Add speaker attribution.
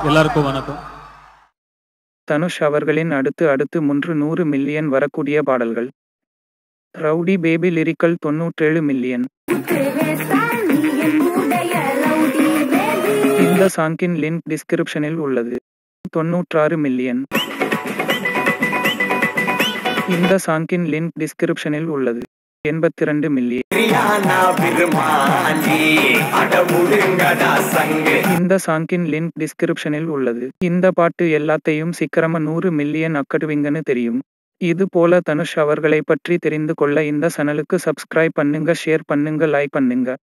Speaker 1: எல்லாருக்கும் வணக்கம்
Speaker 2: தனுஷ் அவர்களின் அடுத்து அடுத்து முன்று நூறு மில்லியன் வரக்கூடிய பாடல்கள் ரவுடி பேபி லிரிக்கல் தொன்னூற்றேழு மில்லியன் இந்த சாங்கின் லிங்க் டிஸ்கிரிப்ஷனில் உள்ளது தொன்னூற்றாறு மில்லியன் இந்த சாங்கின் லிங்க் டிஸ்கிரிப்ஷனில் உள்ளது எண்பத்திரண்டு மில்லியன்
Speaker 3: பிரியாணா பெருமாண்டி அடமுடுங்கடா சங்கு
Speaker 2: இந்த சாங்கின் லிங்க் டிஸ்கிரிப்ஷனில் உள்ளது இந்த பாட்டு எல்லாத்தையும் சீக்கிரமா நூறு மில்லியன் அக்கடுவீங்கன்னு தெரியும் இது போல தனுஷ் அவர்களை பற்றி தெரிந்து கொள்ள இந்த சேனலுக்கு சப்ஸ்கிரைப் பண்ணுங்க ஷேர் பண்ணுங்க லைக் பண்ணுங்க